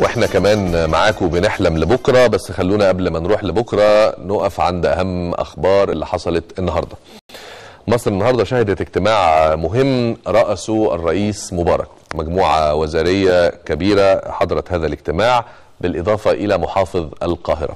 واحنا كمان معاكم بنحلم لبكره بس خلونا قبل ما نروح لبكره نقف عند اهم اخبار اللي حصلت النهارده. مصر النهارده شهدت اجتماع مهم رأسه الرئيس مبارك، مجموعه وزاريه كبيره حضرت هذا الاجتماع بالاضافه الى محافظ القاهره.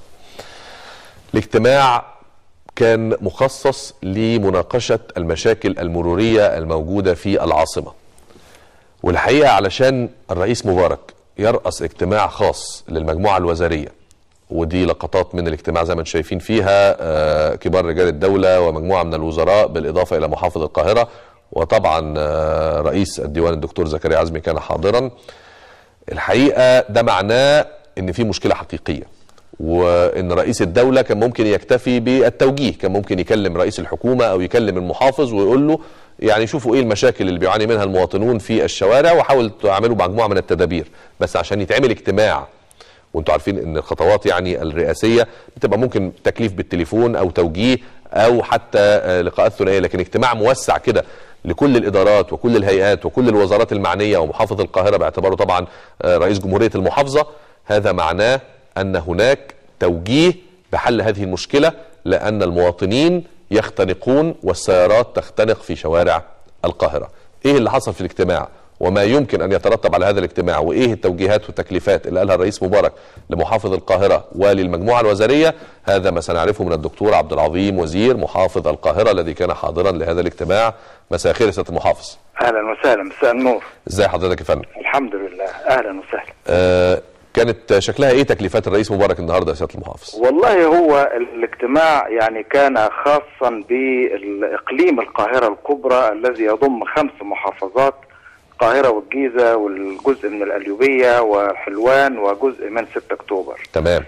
الاجتماع كان مخصص لمناقشه المشاكل المروريه الموجوده في العاصمه. والحقيقه علشان الرئيس مبارك يرأس اجتماع خاص للمجموعة الوزارية ودي لقطات من الاجتماع زي ما انتم شايفين فيها آه، كبار رجال الدولة ومجموعة من الوزراء بالإضافة إلى محافظ القاهرة وطبعا آه، رئيس الديوان الدكتور زكريا عزمي كان حاضرا الحقيقة ده معناه ان في مشكلة حقيقية وان رئيس الدولة كان ممكن يكتفي بالتوجيه كان ممكن يكلم رئيس الحكومة او يكلم المحافظ ويقول له يعني شوفوا ايه المشاكل اللي بيعاني منها المواطنون في الشوارع وحاولوا تعملوا مجموعه من التدابير بس عشان يتعمل اجتماع وانتم عارفين ان الخطوات يعني الرئاسيه بتبقى ممكن تكليف بالتليفون او توجيه او حتى آه، لقاءات ثنائيه لكن اجتماع موسع كده لكل الادارات وكل الهيئات وكل الوزارات المعنيه ومحافظ القاهره باعتباره طبعا آه، رئيس جمهوريه المحافظه هذا معناه ان هناك توجيه بحل هذه المشكله لان المواطنين يختنقون والسيارات تختنق في شوارع القاهره. ايه اللي حصل في الاجتماع؟ وما يمكن ان يترتب على هذا الاجتماع وايه التوجيهات والتكليفات اللي قالها الرئيس مبارك لمحافظ القاهره وللمجموعه الوزاريه هذا ما سنعرفه من الدكتور عبد العظيم وزير محافظ القاهره الذي كان حاضرا لهذا الاجتماع مساء الخير يا سياده المحافظ اهلا وسهلا مساء النور ازي حضرتك يا فندم الحمد لله اهلا وسهلا آه كانت شكلها ايه تكليفات الرئيس مبارك النهارده يا سياده المحافظ والله هو الاجتماع يعني كان خاصا بالاقليم القاهره الكبرى الذي يضم خمس محافظات القاهره والجيزه والجزء من القليوبيه وحلوان وجزء من 6 اكتوبر تمام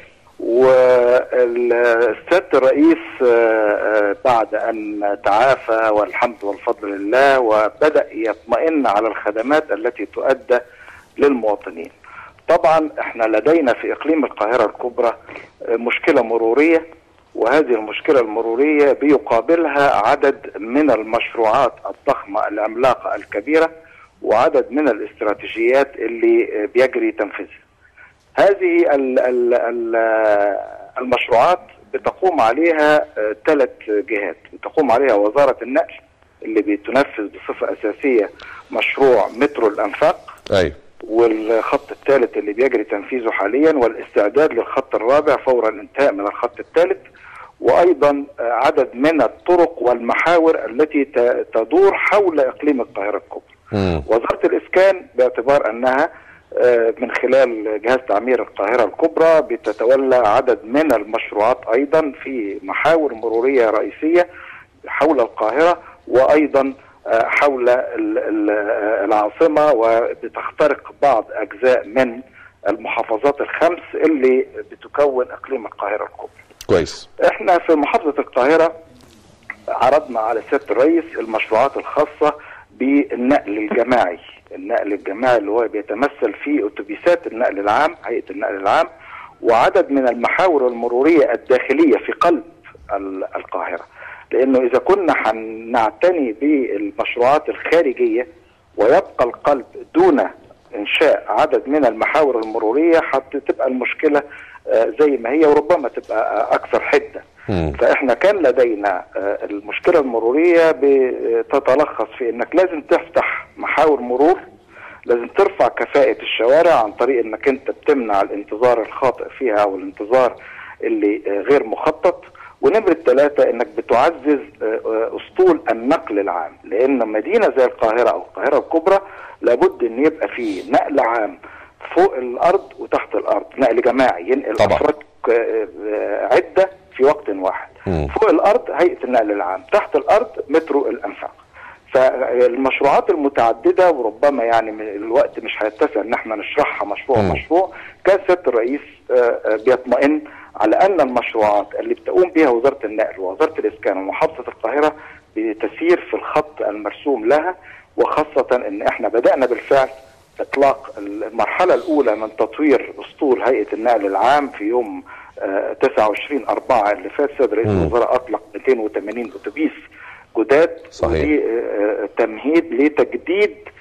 والسيادة الرئيس آه، آه، بعد أن تعافى والحمد والفضل لله وبدأ يطمئن على الخدمات التي تؤدى للمواطنين طبعا احنا لدينا في إقليم القاهرة الكبرى آه، مشكلة مرورية وهذه المشكلة المرورية بيقابلها عدد من المشروعات الضخمة العملاقة الكبيرة وعدد من الاستراتيجيات اللي آه، بيجري تنفيذها هذه ال ال ال المشروعات بتقوم عليها ثلاث جهات بتقوم عليها وزارة النقل اللي بتنفذ بصفة أساسية مشروع مترو الأنفاق ايوه والخط الثالث اللي بيجري تنفيذه حاليا والاستعداد للخط الرابع فور الانتهاء من الخط الثالث وايضا عدد من الطرق والمحاور التي ت- تدور حول اقليم القاهره الكبرى. مم. وزاره الاسكان باعتبار انها آه، من خلال جهاز تعمير القاهره الكبرى بتتولى عدد من المشروعات ايضا في محاور مروريه رئيسيه حول القاهره وايضا آه، حول ال- ال- آه، العاصمه وبتخترق بعض اجزاء من المحافظات الخمس اللي بتكون اقليم القاهره الكبرى. كويس احنا في محافظه القاهره عرضنا على سياده الرئيس المشروعات الخاصه بالنقل الجماعي النقل الجماعي اللي هو بيتمثل في اتوبيسات النقل العام هيئه النقل العام وعدد من المحاور المروريه الداخليه في قلب ال- القاهره لانه اذا كنا هنعتني بالمشروعات الخارجيه ويبقى القلب دون انشاء عدد من المحاور المروريه هتبقى المشكله آه، زي ما هي وربما تبقى آه، اكثر حده مم. فاحنا كان لدينا آه، المشكله المروريه بتتلخص في انك لازم تفتح محاور مرور لازم ترفع كفاءة الشوارع عن طريق انك انت بتمنع الانتظار الخاطئ فيها او الانتظار اللي آه، غير مخطط ونمرة ثلاثة انك بتعزز آه، آه، اسطول النقل العام لان مدينة زي القاهرة او القاهرة الكبرى لابد ان يبقى فيه نقل عام فوق الارض وتحت الارض نقل جماعي ينقل طبعا. افراد آه، آه، عدة في وقت واحد مم. فوق الارض هيئه النقل العام تحت الارض مترو الانفاق فالمشروعات المتعدده وربما يعني من الوقت مش هيتسع ان احنا نشرحها مشروع مم. مشروع كان سياده الرئيس آه، آه، بيطمئن على ان المشروعات اللي بتقوم بها وزاره النقل ووزاره الاسكان ومحافظه القاهره بتسير في الخط المرسوم لها وخاصه ان احنا بدانا بالفعل اطلاق المرحله الاولى من تطوير اسطول هيئه النقل العام في يوم آه، 29 4 اللي فات سيد رئيس مم. الوزراء اطلق 280 اتوبيس جداد صحيح. ودي آه، آه، تمهيد لتجديد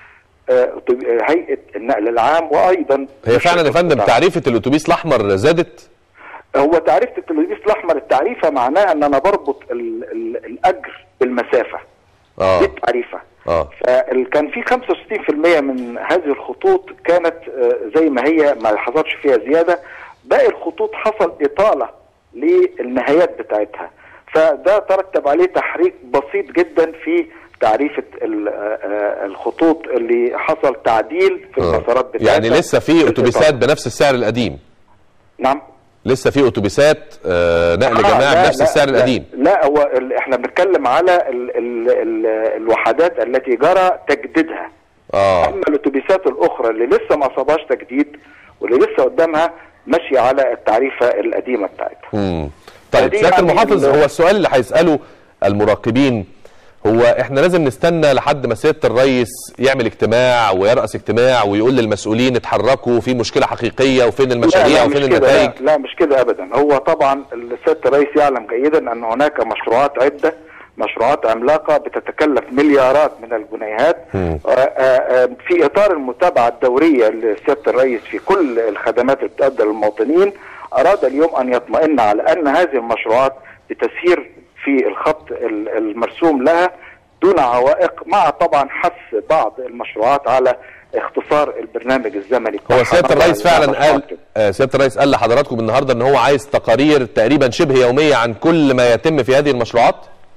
آه، طب- آه، هيئه النقل العام وايضا هي فعلا يا الشركة فندم القطاع. تعريفه الاتوبيس الاحمر زادت هو تعريفه الاتوبيس الاحمر التعريفه معناها ان انا بربط ال ال الاجر بالمسافه دي اه التعريفه اه فكان في 65% من هذه الخطوط كانت آه، زي ما هي ما حصلش فيها زياده باقي الخطوط حصل اطاله للنهايات بتاعتها فده ترتب عليه تحريك بسيط جدا في تعريفه ال- آه، آه، الخطوط اللي حصل تعديل في آه. المسارات بتاعتها يعني لسه في الإطالة. اتوبيسات بنفس السعر القديم نعم لسه في اتوبيسات آه، نقل آه، جماعي لا، بنفس لا، السعر لا، القديم لا هو ال- احنا بنتكلم على ال ال ال الوحدات التي جرى تجديدها اه اما الاتوبيسات الاخرى اللي لسه ما صابهاش تجديد واللي لسه قدامها ماشيه على التعريفه القديمه بتاعتها مم. طيب فدي سياده يعني المحافظ ال- هو السؤال اللي هيساله المراقبين هو احنا لازم نستنى لحد ما سياده الرئيس يعمل اجتماع ويرأس اجتماع ويقول للمسؤولين اتحركوا في مشكله حقيقيه وفين المشاريع مش وفين كده النتائج لا, لا مش كده ابدا هو طبعا السيد الرئيس يعلم جيدا ان هناك مشروعات عده مشروعات عملاقه بتتكلف مليارات من الجنيهات مم. آه، آه، آه، في اطار المتابعه الدوريه لسياده الرئيس في كل الخدمات اللي بتؤدى للمواطنين اراد اليوم ان يطمئن على ان هذه المشروعات بتسير في الخط ال- المرسوم لها دون عوائق مع طبعا حث بعض المشروعات على اختصار البرنامج الزمني هو بتاعها. سياده الرئيس طبعاً فعلا مشروعات قال كده. آه، سياده الرئيس قال لحضراتكم النهارده ان هو عايز تقارير تقريبا شبه يوميه عن كل ما يتم في هذه المشروعات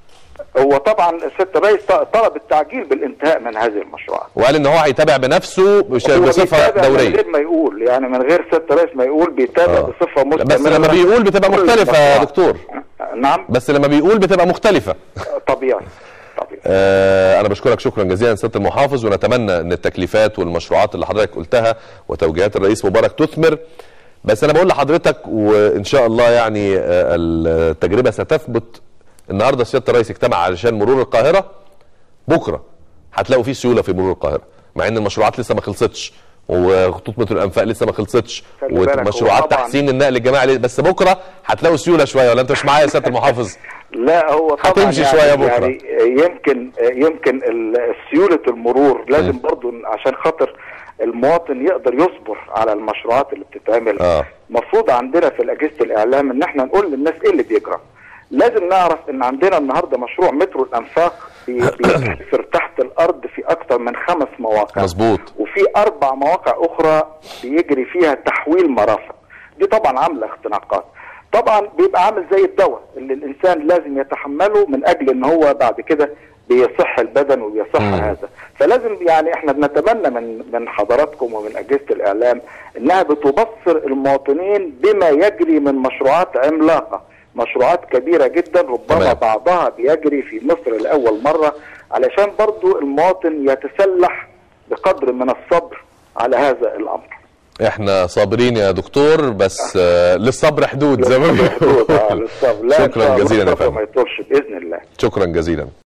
هو طبعا السيد الرئيس ط- طلب التعجيل بالانتهاء من هذه المشروعات وقال ان هو هيتابع بنفسه بش- هو بصفه بيتابع من دوريه غير ما يقول يعني من غير سياده الرئيس ما يقول بيتابع آه. بصفه لا، مستمره بس لما بيقول بتبقى كل مختلفه يا المشروعات. دكتور نعم بس لما بيقول بتبقى مختلفه طبيعي طبيعي آه، انا بشكرك شكرا جزيلا سياده المحافظ ونتمنى ان التكليفات والمشروعات اللي حضرتك قلتها وتوجيهات الرئيس مبارك تثمر بس انا بقول لحضرتك وان شاء الله يعني آه، التجربه ستثبت النهارده سياده الرئيس اجتمع علشان مرور القاهره بكره هتلاقوا فيه سيوله في مرور القاهره مع ان المشروعات لسه ما خلصتش وخطوط مترو الانفاق لسه ما خلصتش خلي بالك، هو ومشروعات طبعاً- تحسين النقل الجماعي لسه- بس بكره هتلاقوا سيوله شويه ولا انت مش معايا يا سياده المحافظ لا هو طبعا هتمشي يعني شوية بكرة. يعني يمكن يمكن ال- سيوله المرور لازم برضو عشان خاطر المواطن يقدر يصبر على المشروعات اللي بتتعمل آه. المفروض عندنا في اجهزه الاعلام ان احنا نقول للناس ايه اللي بيجرى لازم نعرف ان عندنا النهارده مشروع مترو الانفاق بي- بيتحفر تحت الارض في اكثر من خمس مواقع مظبوط وفي اربع مواقع اخرى بيجري فيها تحويل مرافق دي طبعا عامله اختناقات طبعا بيبقى عامل زي الدواء اللي الانسان لازم يتحمله من اجل ان هو بعد كده بيصح البدن وبيصح مم. هذا فلازم يعني احنا بنتمنى من من حضراتكم ومن اجهزه الاعلام انها بتبصر المواطنين بما يجري من مشروعات عملاقه مشروعات كبيره جدا ربما تمام. بعضها بيجري في مصر لاول مره علشان برضو المواطن يتسلح بقدر من الصبر على هذا الامر احنا صابرين يا دكتور بس آه، للصبر حدود زي ما حدود، آه، بيقولوا للصبر. لا، إن شكرا شاء الله جزيلا يا الصبر فندم ما يطولش باذن الله شكرا جزيلا